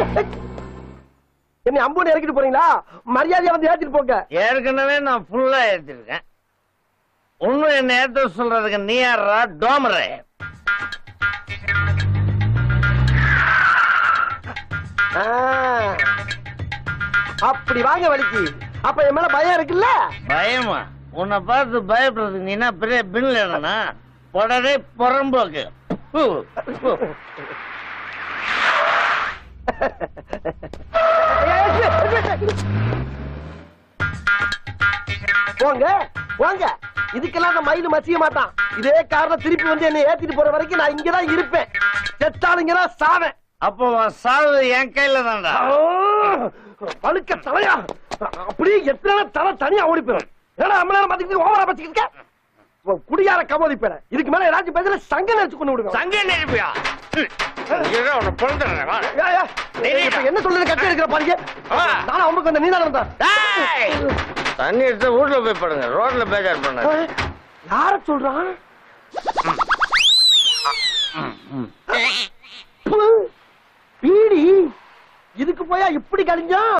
என்னை அம்பூன்னு இறக்கிட்டு போறீங்களா மரியாதையா வந்து ஏத்திட்டு போங்க ஏற்கனவே நான் ஃபுல்லா ஏத்திருக்கேன் ஒன்னும் என்ன ஏத்த சொல்றதுக்கு நீ யாரா டோமரே ஆ. அப்படி வாங்க வலிக்கு அப்ப என் மேல பயம் இருக்குல்ல பயமா உன்னை பார்த்து பயப்படுறதுக்கு நீ என்ன பெரிய பின்ல என்னன்னா உடனே புறம்போக்கு ஹு, ஹு. போங்க போங்க இதுக்கெல்லாம் அந்த மயில் மச்சிய மாட்டான் இதே காரணம் திருப்பி வந்து என்னை ஏத்திட்டு போற வரைக்கும் நான் இங்கதான் இருப்பேன் செத்தானுங்கதான் சாவேன் அப்போ உன் சாவு என் கையில தான்டா பழுக்க தலையா அப்படியே எத்தனை தலை தனியா ஓடி போயிடும் ஏன்னா அம்ம நேரம் பாத்துக்கிட்டு ஓவரா பாத்துக்கிட்டு குடியார கமோதி பேர இதுக்கு மேல ஏதாச்சும் பேசல சங்க நினைச்சு கொண்டு விடுங்க சங்க நெருப்பியா உன்னை பொழுதுறேன் வா. ஏய், ஏய், இப்ப என்ன சொல்றது கட்டி எடுக்கிற பாருங்க ஆ. நானும் அவனுக்கு வந்த நீ தான் டேய்! தண்ணி எடுத்து வீட்டுல போய் படுங்க ரோட்ல பேஜார் பண்ண யார சொல்றான் பு, பீடி இதுக்கு போயா இப்படி கழிஞ்சா